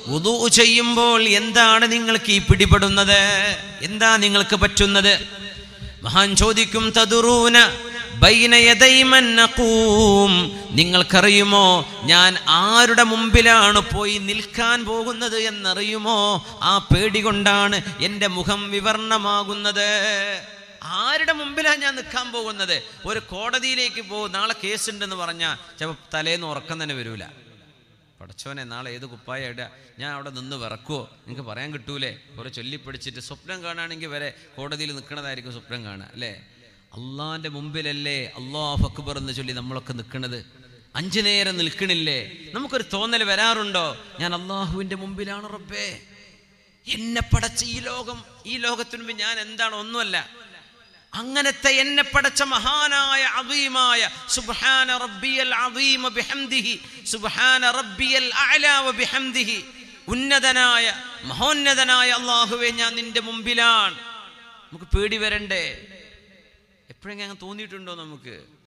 വുദൂ ചെയ്യുമ്പോൾ എന്താണ് നിങ്ങൾക്ക് ഈ പിടിപെടുന്നത് എന്താ നിങ്ങൾക്ക് പറ്റുന്നത് മഹാൻ ചോദിക്കും തതുറൂന ബൈന യദൈ മൻ നഖൂം. നിങ്ങൾക്കറിയുമോ ഞാൻ ആരുടെ മുമ്പിലാണ് പോയി നിൽക്കാൻ പോകുന്നത് എന്നറിയുമോ ആ പേടി കൊണ്ടാണ് എൻ്റെ മുഖം വിവർണമാകുന്നത് ആരുടെ മുമ്പിലാണ് ഞാൻ നിൽക്കാൻ പോകുന്നത് ഒരു കോടതിയിലേക്ക് പോകും നാളെ കേസുണ്ടെന്ന് പറഞ്ഞാൽ ചിലപ്പോൾ തലേന്ന് ഉറക്കം തന്നെ വരൂല പടച്ചോനെ നാളെ ഏത് കുപ്പായ ഇടുക ഞാൻ അവിടെ നിന്ന് വിറക്കുവോ നിങ്ങൾക്ക് പറയാൻ കിട്ടൂലേ കുറെ ചൊല്ലിപ്പിടിച്ചിട്ട് സ്വപ്നം കാണുകയാണെങ്കിൽ വരെ കോടതിയിൽ നിൽക്കണതായിരിക്കും സ്വപ്നം കാണുക അല്ലേ അള്ളാന്റെ മുമ്പിലല്ലേ അള്ളാഹ് അക്ബർ എന്ന് ചൊല്ലി നമ്മളൊക്കെ നിൽക്കണത് അഞ്ചു നേരം നിൽക്കണില്ലേ നമുക്കൊരു തോന്നൽ വരാറുണ്ടോ ഞാൻ അള്ളാഹുവിന്റെ മുമ്പിലാണ് റബ്ബേ എന്നെ പടച്ച ഈ ലോകം ഈ ലോകത്തിനു മുമ്പ് ഞാൻ എന്താണ് ഒന്നുമല്ല അങ്ങനത്തെ എന്നെ പടച്ച മഹാനായ അദീമായ സുബ്ഹാന റബ്ബിയൽ അദീമ ബിഹംദിഹി സുബ്ഹാന റബ്ബിയൽ അഅല വ ബിഹംദിഹി ഉന്നതനായ മഹോന്നതനായ അള്ളാഹുവെ ഞാൻ നിന്റെ മുമ്പിലാണ് നമുക്ക് പേടി വരണ്ടേ എപ്പോഴെങ്കിലും അങ്ങനെ തോന്നിയിട്ടുണ്ടോ നമുക്ക്